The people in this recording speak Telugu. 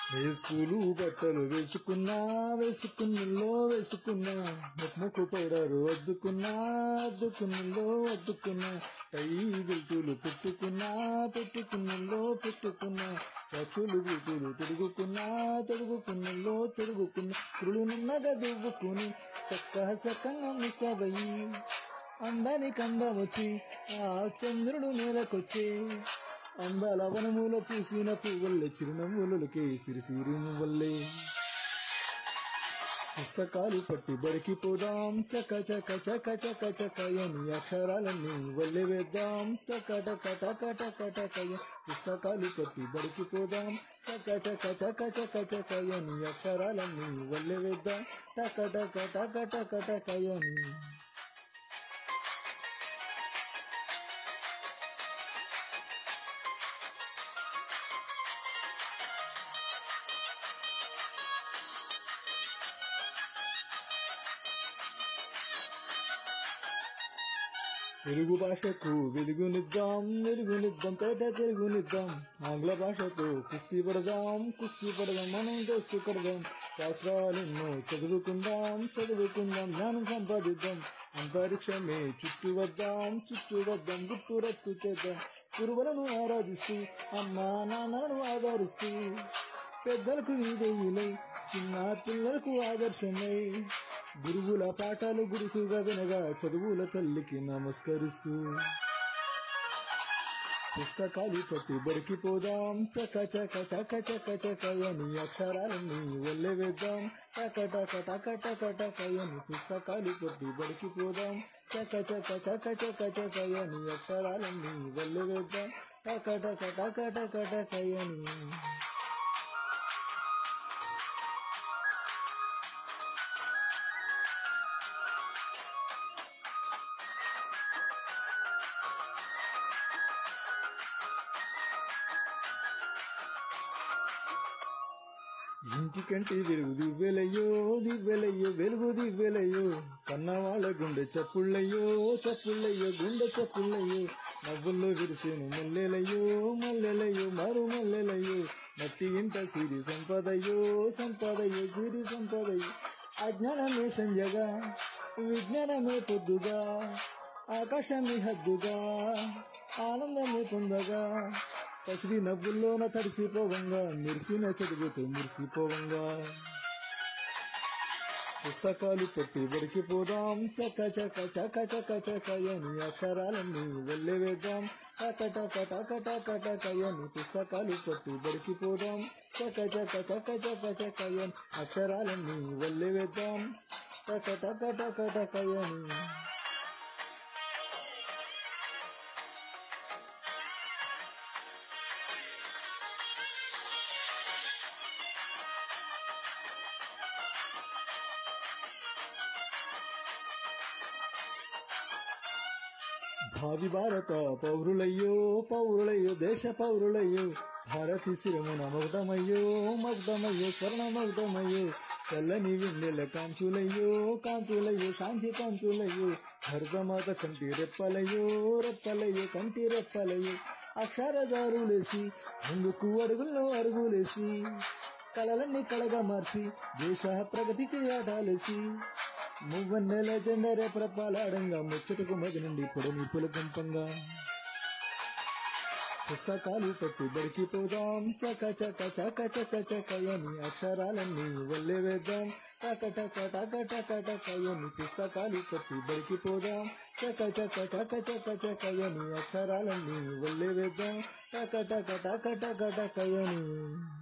ఏ స్కూలు బట్టలు వేసుకున్నా వేసుకున్నలో వేసుకున్నా ముక్కు పౌడరు వద్దుకున్నా అద్దుకున్నలో వద్దుకున్నా టై బెల్టులు పెట్టుకున్నా పెట్టుకున్నలో పెట్టుకున్నా చచ్చులు బూటులు తొడుగుకున్నా తొడుగుకున్నలో తొడుగుకున్నా కురులునున్నగా దువ్వుకుని సక్క సక్కంగా ముస్తాబయ్యి అందానికి అందమొచ్చి ఆ చంద్రుడు నేలకొచ్చి అందాల వనముల పూసిన పువ్వుల్లే చిరునవ్వులకే సిరిసిరి వల్లే పుస్తకాలు పట్టి బడికి పోదాం చక చక చక చక చకయని అక్షరాలన్నీ వల్లే వేద్దాం టక టక టక టక టకయ పుస్తకాలు పట్టి బడికి పోదాం చక చక చక చక చకయని అక్షరాలన్నీ వల్లే వేద్దాం టక టక టక టక టకయని తెలుగు భాషకు వెలుగునిద్దాం వెలుగునిద్దాం తేట తెలుగునిద్దాం ఆంగ్ల భాషతో కుస్తీ పడదాం కుస్తీ పడదాం మనం దోస్తు కడదాం శాస్త్రాలెన్నో చదువుకుందాం చదువుకుందాం జ్ఞానం సంపాదిద్దాం అంతరిక్షమే చుట్టూ వద్దాం చుట్టూ వద్దాం గుట్టు రట్టు చేద్దాం గురువులను ఆరాధిస్తూ అమ్మా నాన్నలను ఆదరిస్తూ పెద్దలకు వీధేయులై చిన్న పిల్లలకు ఆదర్శమై గురువుల పాఠాలు గురుతుగా వినగా చదువుల తల్లికి నమస్కరిస్తూ పుస్తకాలు పట్టి బడికి పోదాం చక చక చక చక చకయని అక్షరాలన్నీ ఒల్లె వేద్దాం టక టక టక టక టకయని పుస్తకాలు పట్టి బడికి పోదాం చక చక చక చక చకయని అక్షరాలన్నీ ఒల్లె వేద్దాం టక టక టక టక టకయని ఇంటికంటే వెలుగు దివ్వెలయ్యో దివ్వెలయ్యో వెలుగు దివ్వెలయ్యో కన్నవాళ్ళ గుండె చప్పుళ్ళయ్యో చప్పుళ్ళయ్యో గుండె చప్పుళ్ళయ్యో నవ్వుల్లో విరిసేను మల్లెలయ్యో మల్లెలయ్యో మరు మల్లెలయ్యో మట్టి ఇంట సిరి సంపదయ్యో సంపదయ్యో సిరి సంపదయ్యో అజ్ఞానమే సంజగా విజ్ఞానమే పొద్దుగా ఆకాశమే హద్దుగా ఆనందమే పొందగా పసిడి నవ్వుల్లోన తడిసిపోవంగా మెరిసిన చదువుతూ మురిసిపోవంగా పుస్తకాలు పెట్టి బడికి పోదాం చక చక చక చక చకయని అక్షరాలన్నీ వెళ్ళే వేద్దాం టక టక టక టక టకయని పుస్తకాలు పెట్టి బడికి పోదాం చక చక చక చక చకయని అక్షరాలన్నీ వెళ్ళే వేద్దాం టక టక టక టకయని భావి భారత పౌరులయ్యో పౌరులయ్యో దేశ పౌరులయ్యో భారతి శిరమున మగ్ధమయ్యో మగ్ధమయ్యో స్వర్ణ మగ్ధమయ్యో చల్లని వెన్నెల కాంతులయ్యో కాంతులయ్యో శాంతి కాంతులయ్యో భరతమాత కంటి రెప్పలయ్యో రెప్పలయ్యో కంటి రెప్పలయ్యో అక్షరదారులేసి ముందుకు అడుగుల్లో అడుగులేసి కలలన్నీ కళగా మార్చి దేశ ప్రగతికి ఆటాలేసి మువ్వన్నెల జెండరే ప్రపాలాడంగా ముచ్చటకు మది నుండి పొడని పులకంపంగా పుస్తకాలు పట్టి బడికి పోదాం చక చక చక చక చకయని అక్షరాలన్నీ వల్లే వేద్దాం టక టక టక టక టకయని పుస్తకాలు పట్టి బడికి పోదాం చక చక చక చక చకయని అక్షరాలన్నీ వల్లే వేద్దాం టక టక టక టక టకయని